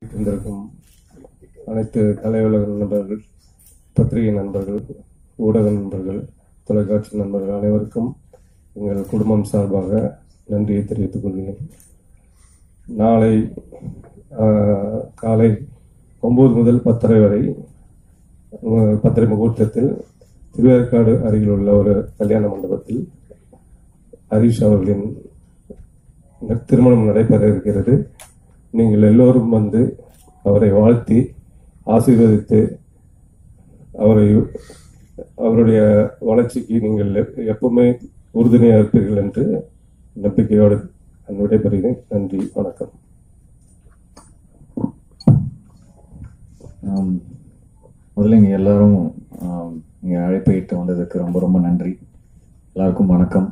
இருந்திருக்கும் அனைத்து கலையுலக நண்பர்கள் பத்திரிகை நண்பர்கள் ஊடக நண்பர்கள் தொலைக்காட்சி நண்பர்கள் அனைவருக்கும் எங்கள் குடும்பம் சார்பாக நன்றியை தெரிவித்துக் கொள்கிறேன் நாளை ஆஹ், காலை ஒன்பது முதல் பத்தரை வரை ஆஹ், பத்தரை முகூர்த்தத்தில் திருவேற்காடு அருகில் உள்ள ஒரு கல்யாண மண்டபத்தில் ஹரிஷ் அவர்களின் திருமணம் நடைபெற இருக்கிறது நீங்கள் எல்லோரும் வந்து அவரை வாழ்த்தி ஆசீர்வதித்து அவரை அவருடைய வளர்ச்சிக்கு நீங்கள் எப்பவுமே உறுதுணையாக இருப்பீர்கள் என்று நம்பிக்கையோடு நான் விடைபெறுகிறேன் நன்றி வணக்கம் ஆம், முதல்ல இங்கே எல்லாரும் ஆம், இங்கே அழைப்பிட்டு வந்ததுக்கு ரொம்ப ரொம்ப நன்றி எல்லாருக்கும் வணக்கம்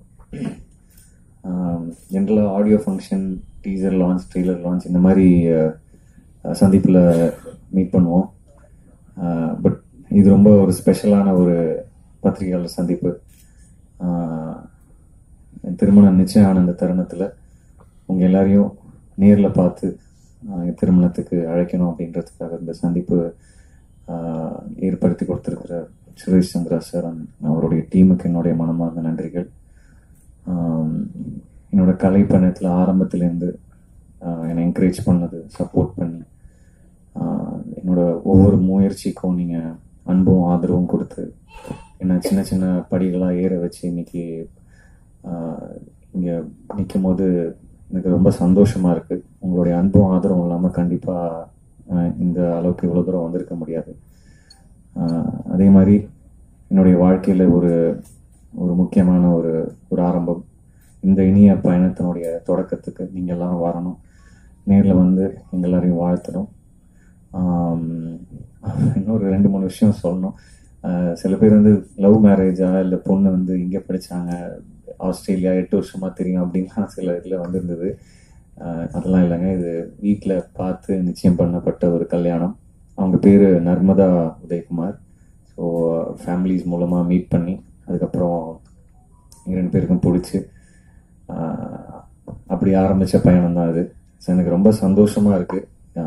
ஜென்ரலாக audio function teaser launch trailer launch இந்த மாதிரி சந்திப்பில் மீட் பண்ணுவோம் பட் இது ரொம்ப ஒரு ஸ்பெஷலான ஒரு பத்திரிகையாளர் சந்திப்பு ஆஹ், என் திருமணம் நிச்சயம் ஆன அந்த தருணத்தில் உங்கள் எல்லாரையும் நேரில் பார்த்து ஆஹ், என் திருமணத்துக்கு அழைக்கணும் அப்படின்றதுக்காக இந்த சந்திப்பு ஆஹ், ஏற்படுத்தி கொடுத்துருக்கிற சுரேஷ் சந்திரா சார் and அவருடைய டீமுக்கு என்னுடைய மனமார்ந்த நன்றிகள் ஆம், என்னோட கலை பயணத்தில் ஆரம்பத்துலேருந்து ஆஹ், என்னை என்கரேஜ் பண்ணது சப்போர்ட் பண்ணி ஆஹ், என்னோட ஒவ்வொரு முயற்சிக்கும் நீங்கள் அன்பும் ஆதரவும் கொடுத்து என்னை சின்ன சின்ன படிகளாக ஏற வச்சு இன்னைக்கு இங்கே நிற்கும் போது எனக்கு ரொம்ப சந்தோஷமாக இருக்குது உங்களுடைய அன்பும் ஆதரவும் இல்லாமல் கண்டிப்பாக இந்த அளவுக்கு இவ்வளோ தூரம் வந்திருக்க முடியாது ஆஹ், அதே மாதிரி என்னுடைய வாழ்க்கையில் ஒரு ஒரு முக்கியமான ஒரு ஒரு ஆரம்பம் இந்த இனிய பயணத்தினுடைய தொடக்கத்துக்கு நீங்கள் எல்லாரும் வரணும் நேரில் வந்து எங்கள் எல்லாரையும் வாழ்த்தணும் ஆம், இன்னொரு ரெண்டு மூணு விஷயம் சொல்லணும் ஆஹ், சில பேர் வந்து லவ் மேரேஜா இல்லை பொண்ணு வந்து இங்கே படிச்சாங்க ஆஸ்திரேலியா எட்டு வருஷமா தெரியும் அப்படின்லாம் சில இதில் வந்திருந்தது ஆஹ், அதெல்லாம் இல்லைங்க இது வீட்டில் பார்த்து நிச்சயம் பண்ணப்பட்ட ஒரு கல்யாணம் அவங்க பேர் நர்மதா உதயகுமார் ஸோ ஃபேமிலிஸ் மூலமாக மீட் பண்ணி அதுக்கப்புறம் எங்க ரெண்டு பேருக்கும் பிடிச்சி ஆஹ், அப்படி ஆரம்பித்த பயணம் தான் அது ஸோ எனக்கு ரொம்ப சந்தோஷமாக இருக்குது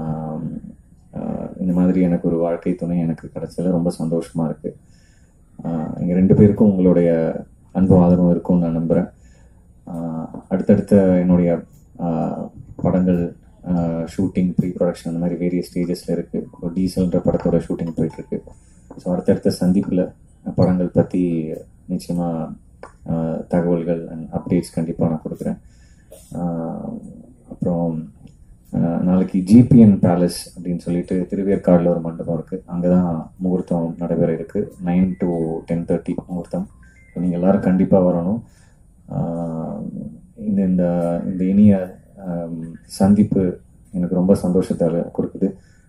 இந்த மாதிரி எனக்கு ஒரு வாழ்க்கை துணை எனக்கு கிடைச்சதுல ரொம்ப சந்தோஷமாக இருக்குது எங்கள் ரெண்டு பேருக்கும் உங்களுடைய அன்பும் ஆதரவும் இருக்கும்னு நான் நம்புகிறேன் அடுத்தடுத்த என்னுடைய ஆஹ், படங்கள் ஷூட்டிங் ப்ரீ ப்ரொடக்ஷன் அந்த மாதிரி வேரிய ஸ்டேஜஸில் இருக்குது இப்போ டீசல்ன்ற படத்தோட ஷூட்டிங் போயிட்டுருக்கு ஸோ அடுத்தடுத்த சந்திப்பில் படங்கள் பற்றி நிச்சயமாக தகவல்கள் அண்ட் அப்டேட்ஸ் கண்டிப்பாக நான் கொடுக்குறேன் ஆஹ், அப்புறம் ஆஹ், நாளைக்கு ஜிபிஎன் பேலஸ் அப்படின்னு சொல்லிட்டு திருவேற்காடில் ஒரு மண்டபம் இருக்குது அங்கே தான் முகூர்த்தம் நடைபெற இருக்குது நைன் டு டென் தேர்ட்டி முகூர்த்தம் ஸோ நீங்கள் எல்லாரும் கண்டிப்பாக வரணும் ஆஹ், இந்த இந்த இந்த இனிய ஆம், சந்திப்பு எனக்கு ரொம்ப சந்தோஷத்தை கொடுக்குது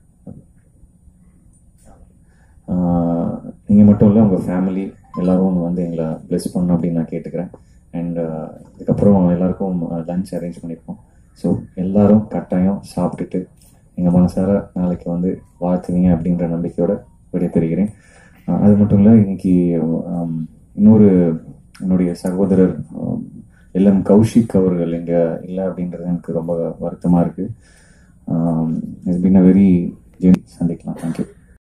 நீங்கள் மட்டும் இல்லை உங்கள் ஃபேமிலி எல்லாரும் வந்து எங்களை ப்ளெஸ் பண்ணணும் அப்படின்னு நான் கேட்டுக்கிறேன் அண்ட் இதுக்கப்புறம் எல்லாருக்கும் லஞ்ச் அரேஞ்ச் பண்ணியிருக்கோம் ஸோ எல்லாரும் கட்டாயம் சாப்பிட்டுட்டு எங்கள் மனசார நாளைக்கு வந்து வாழ்த்துவீங்க அப்படின்ற நம்பிக்கையோட விடைபெறுகிறேன் அஹ் அது மட்டும் இல்லை இன்னைக்கு ஆம், இன்னொரு என்னுடைய சகோதரர் ஆம், எல்எம் கௌஷிக் அவர்கள் இங்கே இல்லை அப்படின்றது எனக்கு ரொம்ப வருத்தமாக இருக்குது இட்ஸ் பின் அ வெரி சந்திக்கலாம் தேங்க்யூ